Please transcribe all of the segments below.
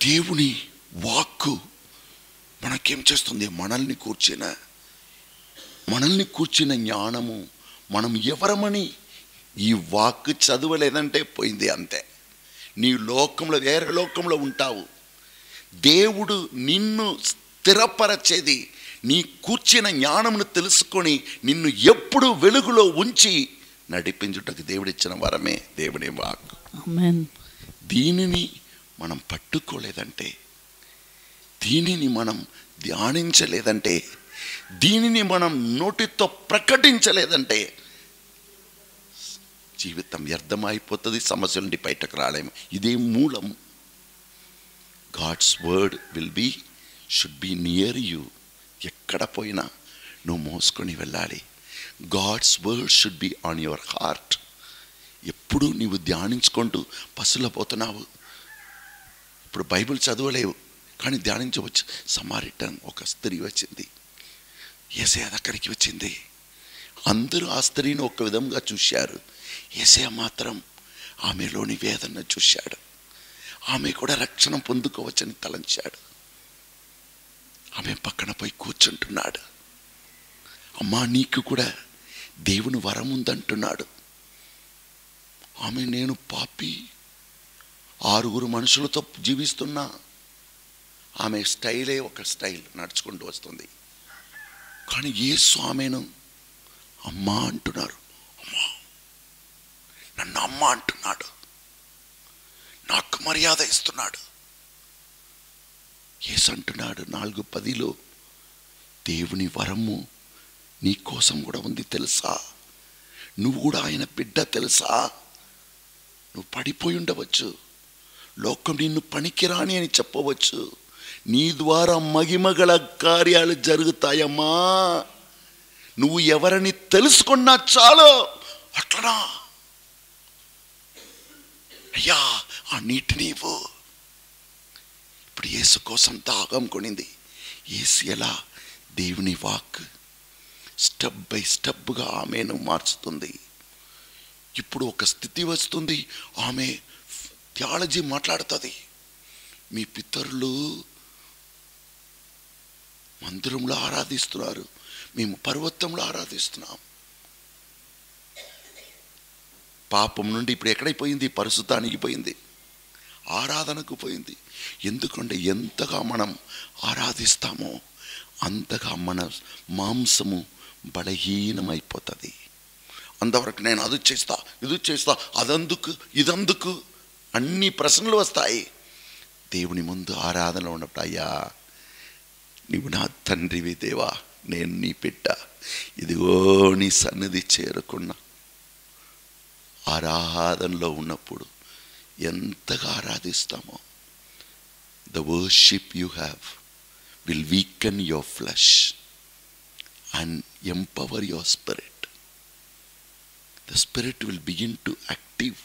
దేవుని వాక్కు మనకేం చేస్తుంది మనల్ని కూర్చిన మనల్ని కూర్చిన జ్ఞానము మనం ఎవరమని ఈ వాక్ చదవలేదంటే పోయింది అంతే నీ లోకంలో వేరే లోకంలో ఉంటావు దేవుడు నిన్ను స్థిరపరచేది నీ కూర్చిన జ్ఞానమును తెలుసుకొని నిన్ను ఎప్పుడు వెలుగులో ఉంచి నడిపించుటకు దేవుడిచ్చిన వరమే దేవుని వాక్ ఆమెన్ దీనిని మనం పట్టుకోలేదంటే దీనిని మనం ధ్యానించలేదంటే దీనిని మనం నోటితో ప్రకటించలేదంటే జీవితం వ్యర్థమైపోతుంది సమస్య నుండి బయటకు రాలేము ఇదే మూలం God's word will be should be near you ఎక్కడ పోయినా నువ్వు మోసుకొని వెళ్ళాలి God's word should be on your heart ఎప్పుడు నీవు ధ్యానించుకుంటూ పసుల పోతున్నావు ఇప్పుడు బైబిల్ చదవలేవు కానీ ధ్యానించవచ్చు సమారిటన్ ఒక స్త్రీ వచ్చింది ఏసే దగ్గరికి వచ్చింది అందరూ ఆ స్త్రీని ఒక విధంగా చూశారు ఏసే మాత్రం ఆమెలోని వేదన చూశాడు ఆమె కూడా రక్షణ పొందుకోవచ్చని తలంచాడు ఆమె పక్కన పోయి కూర్చుంటున్నాడు అమ్మా నీకు కూడా దేవుని వరం ఉందంటున్నాడు ఆమె నేను పాపి ఆరుగురు మనుషులతో జీవిస్తున్నా ఆమె స్టైలే ఒక స్టైల్ నడుచుకుంటూ వస్తుంది కానీ ఏ స్వామిను అమ్మా అంటున్నారు అమ్మా నన్ను అమ్మ అంటున్నాడు నాకు మర్యాద ఇస్తున్నాడు ఏసు అంటున్నాడు నాలుగు పదిలో దేవుని వరము నీ కోసం కూడా ఉంది తెలుసా నువ్వు కూడా ఆయన బిడ్డ తెలుసా నువ్వు పడిపోయి ఉండవచ్చు లోకం నిన్ను పనికిరాని అని చెప్పవచ్చు నీ ద్వారా మగిమగల కార్యాలు జరుగుతాయమ్మా నువ్వు ఎవరని తెలుసుకున్నా చాలు అట్లనా అయ్యా ఆ నీటిని ఇవ్వు ఇప్పుడు యేసు కోసం దాగం కొనింది యేసు ఎలా దేవుని వాక్ స్టెప్ బై స్టెప్గా ఆమెను మార్చుతుంది ఇప్పుడు ఒక స్థితి వస్తుంది ఆమె థియాలజీ మాట్లాడుతుంది మీ పితరులు మందిరంలో ఆరాధిస్తున్నారు మేము పర్వతంలో ఆరాధిస్తున్నాం పాపం నుండి ఇప్పుడు ఎక్కడైపోయింది పరిశుద్ధానికి పోయింది ఆరాధనకు పోయింది ఎందుకంటే ఎంతగా మనం ఆరాధిస్తామో అంతగా మన మాంసము బలహీనమైపోతుంది అంతవరకు నేను అది చేస్తా ఇది చేస్తా అదందుకు ఇదందుకు అన్ని ప్రశ్నలు వస్తాయి దేవుని ముందు ఆరాధన ఉన్నప్పుడు అయ్యా నీవు నా తండ్రివి దేవా నేను నీ బిడ్డ ఇదిగో నీ సన్నిధి చేరుకున్నా ఆరాధనలో ఉన్నప్పుడు ఎంతగా ఆరాధిస్తామో the worship you have will weaken your flesh and empower your spirit the spirit will begin to active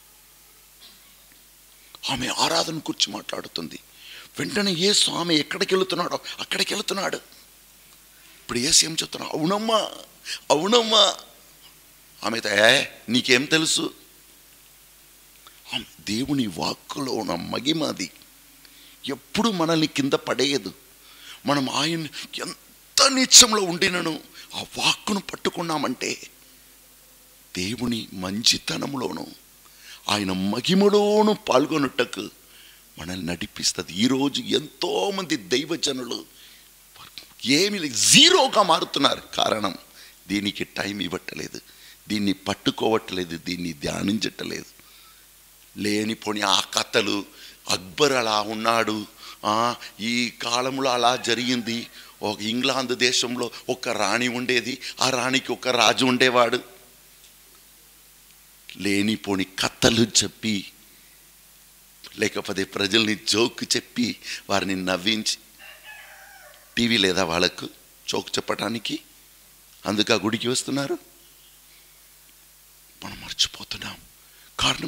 ఆమె ఆరాధన గురించి మాట్లాడుతుంది వెంటనే ఏ స్వామి ఎక్కడికి వెళుతున్నాడో అక్కడికి వెళుతున్నాడు ఇప్పుడు ఏసు ఏం చెప్తున్నాడు అవునమ్మా అవునమ్మా ఆమె ఏ నీకేం తెలుసు ఆమె దేవుని వాక్కులో ఉన్న మగిమది ఎప్పుడు మనల్ని కింద పడేయదు మనం ఆయన ఎంత నిత్యంలో ఉండినను ఆ వాక్కును పట్టుకున్నామంటే దేవుని మంచితనంలోను ఆయన మహిమలోను పాల్గొనుటకు మనల్ని నడిపిస్తుంది ఈరోజు ఎంతోమంది దైవజనులు ఏమి లేదు జీరోగా మారుతున్నారు కారణం దీనికి టైం ఇవ్వట్లేదు దీన్ని పట్టుకోవట్లేదు దీన్ని ధ్యానించట్లేదు లేనిపోని ఆ కథలు అక్బర్ అలా ఉన్నాడు ఆ, ఈ కాలంలో అలా జరిగింది ఒక ఇంగ్లాండ్ దేశంలో ఒక రాణి ఉండేది ఆ రాణికి ఒక రాజు ఉండేవాడు లేనిపోని కథలు చెప్పి లేకపోతే ప్రజల్ని జోక్ చెప్పి వారిని నవ్వించి టీవీ లేదా వాళ్ళకు జోక్ చెప్పడానికి అందుకు ఆ గుడికి వస్తున్నారు మనం మర్చిపోతున్నాం కారణం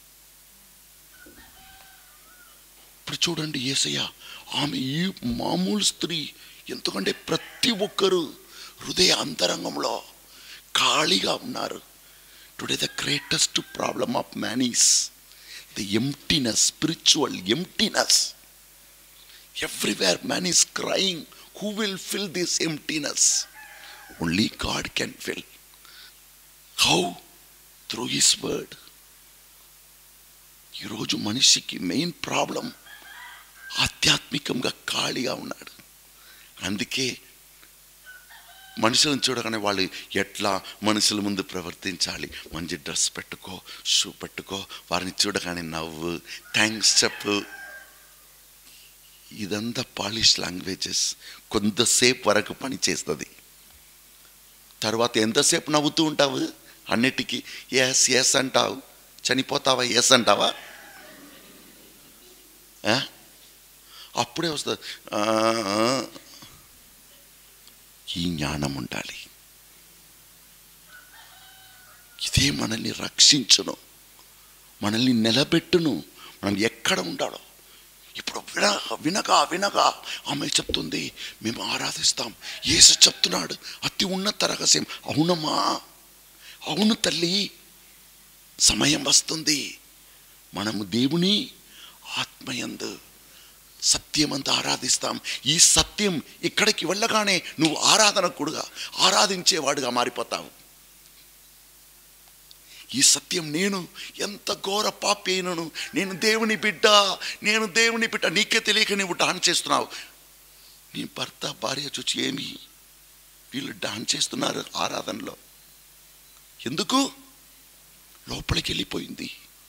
ఇప్పుడు చూడండి ఏసయ్య ఆమె ఈ మామూలు స్త్రీ ఎందుకంటే ప్రతి ఒక్కరు హృదయ అంతరంగంలో ఖాళీగా ఉన్నారు today the greatest problem of man is the emptiness spiritual emptiness Everywhere man is crying, who will fill this emptiness? Only God can fill. How? Through His word. ఈరోజు మనిషికి మెయిన్ ప్రాబ్లం ఆధ్యాత్మికంగా ఖాళీగా ఉన్నాడు అందుకే మనుషులను చూడగానే వాళ్ళు ఎట్లా మనుషుల ముందు ప్రవర్తించాలి మంచి డ్రెస్ పెట్టుకో షూ పెట్టుకో వారిని చూడగానే నవ్వు థ్యాంక్స్ చెప్పు ఇదంతా పాలిష్ లాంగ్వేజెస్ కొంతసేపు వరకు పని చేస్తుంది తర్వాత ఎంతసేపు నవ్వుతూ ఉంటావు అన్నిటికీ ఎస్ ఎస్ అంటావు చనిపోతావా ఎస్ అంటావా ఆ? అప్పుడే వస్తుంది "ఆ, ఆ." ఈ జ్ఞానం ఉండాలి ఇదే మనల్ని రక్షించును మనల్ని నిలబెట్టును మనం ఎక్కడ ఉండాలో ఇప్పుడు విన వినగా వినగా ఆమె చెప్తుంది మేము ఆరాధిస్తాం యేసు చెప్తున్నాడు అతి ఉన్నత రహస్యం అవునమ్మా అవును తల్లి సమయం వస్తుంది మనము దేవుని ఆత్మయందు సత్యమంతా ఆరాధిస్తాం ఈ సత్యం ఇక్కడికి వెళ్ళగానే నువ్వు ఆరాధనకుడుగా ఆరాధించేవాడుగా మారిపోతావు ఈ సత్యం నేను ఎంత ఘోర పాపి అయినను నేను దేవుని బిడ్డ నేను దేవుని బిడ్డ నీకే తెలియక నువ్వు డాన్స్ చేస్తున్నావు నీ భర్త భార్య చూచి ఏమి వీళ్ళు డాన్స్ చేస్తున్నారు ఆరాధనలో ఎందుకు లోపలికి వెళ్ళిపోయింది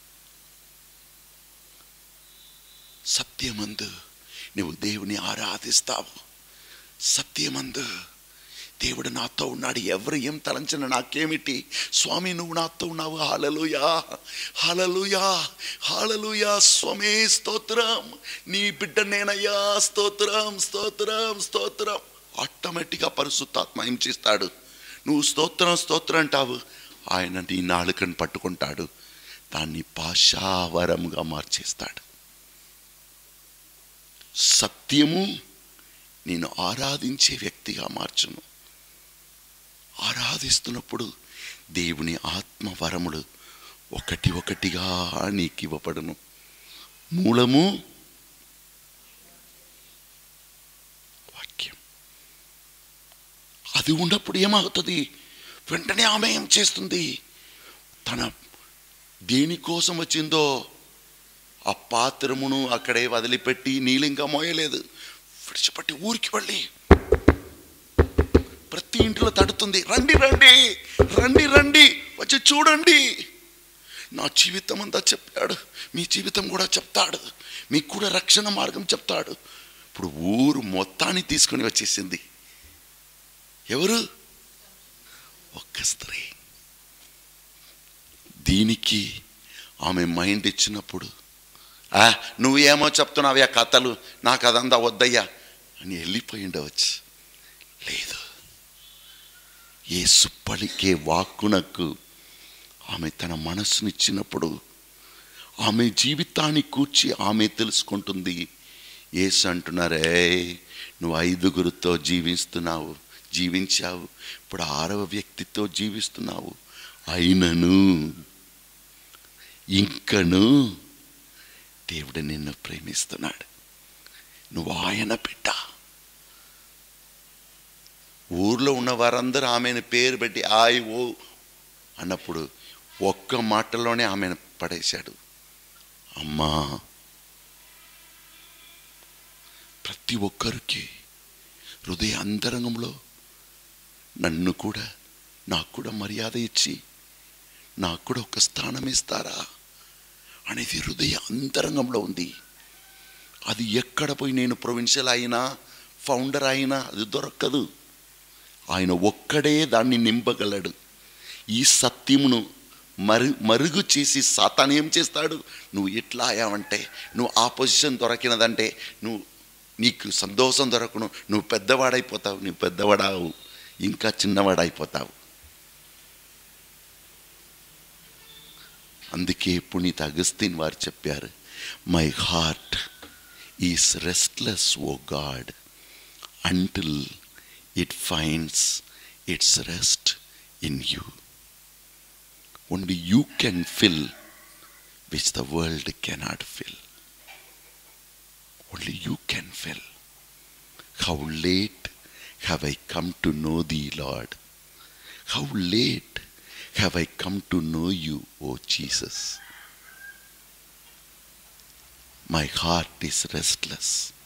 సత్యమందు నువ్వు దేవుని ఆరాధిస్తావు సత్యమందు దేవుడు నాతో ఉన్నాడు ఎవరు ఏం తలంచిన నాకేమిటి స్వామి నువ్వు నాతో ఉన్నావు హాలలుయా హాలలుయా హాలలుయా స్వామి స్తోత్రం నీ బిడ్డ నేనయ్యా స్తోత్రం స్తోత్రం స్తోత్రం ఆటోమేటిక్గా పరిశుద్ధాత్మ ఏం చేస్తాడు నువ్వు స్తోత్రం స్తోత్రం అంటావు ఆయన నీ నాలుకను పట్టుకుంటాడు దాన్ని పాశావరంగా మార్చేస్తాడు సత్యము నేను ఆరాధించే వ్యక్తిగా మార్చును ఆరాధిస్తున్నప్పుడు దేవుని ఆత్మ వరములు ఒకటి ఒకటిగా నీకు ఇవ్వబడును మూలము వాక్యం అది ఉన్నప్పుడు ఏమవుతుంది వెంటనే ఆమె ఏం చేస్తుంది తన దేనికోసం వచ్చిందో ఆ పాత్రమును అక్కడే వదిలిపెట్టి నీళ్ళు ఇంకా మోయలేదు విడిచిపెట్టి ఊరికి వెళ్ళి ప్రతి ఇంట్లో తడుతుంది రండి రండి రండి రండి వచ్చి చూడండి నా జీవితం అంతా చెప్పాడు మీ జీవితం కూడా చెప్తాడు మీకు కూడా రక్షణ మార్గం చెప్తాడు ఇప్పుడు ఊరు మొత్తాన్ని తీసుకొని వచ్చేసింది ఎవరు ఒక్క స్త్రీ దీనికి ఆమె మైండ్ ఇచ్చినప్పుడు "ఆ, నువ్వు ఏమో చెప్తున్నావు ఆ కథలు నాకు అదంతా వద్దయ్యా అని వెళ్ళిపోయి ఉండవచ్చు లేదు యేసు పలికే వాక్కునకు ఆమె తన మనస్సునిచ్చినప్పుడు ఆమె జీవితాన్ని కూర్చి ఆమె తెలుసుకుంటుంది యేసు అంటున్నారే నువ్వు ఐదుగురితో జీవిస్తున్నావు జీవించావు ఇప్పుడు ఆరవ వ్యక్తితో జీవిస్తున్నావు అయినను ఇంకను దేవుడు నిన్ను ప్రేమిస్తున్నాడు నువ్వు ఆయన బిడ్డ ఊర్లో ఉన్న వారందరూ ఆమెను పేరు పెట్టి ఆయ్ ఓ అన్నప్పుడు ఒక్క మాటలోనే ఆమెను పడేశాడు అమ్మా ప్రతి ఒక్కరికి హృదయ అంతరంగంలో నన్ను కూడా నాకు కూడా మర్యాద ఇచ్చి నాకు కూడా ఒక స్థానం ఇస్తారా అనేది హృదయ అంతరంగంలో ఉంది అది ఎక్కడ పోయి నేను ప్రొవిన్షియల్ అయినా ఫౌండర్ అయినా అది దొరకదు ఆయన ఒక్కడే దాన్ని నింపగలడు ఈ సత్యమును మరు మరుగు చేసి సాతాను ఏం చేస్తాడు నువ్వు ఎట్లా అయ్యావంటే నువ్వు ఆ పొజిషన్ దొరకినదంటే నువ్వు నీకు సంతోషం దొరకను నువ్వు పెద్దవాడైపోతావు నువ్వు పెద్దవాడావు ఇంకా చిన్నవాడైపోతావు అందుకే పునీత అగస్తిన్ వారు చెప్పారు my heart is restless O God until it finds its rest in you only you can fill which the world cannot fill only you can fill how late have I come to know thee lord how late have I come to know you O Jesus my heart is restless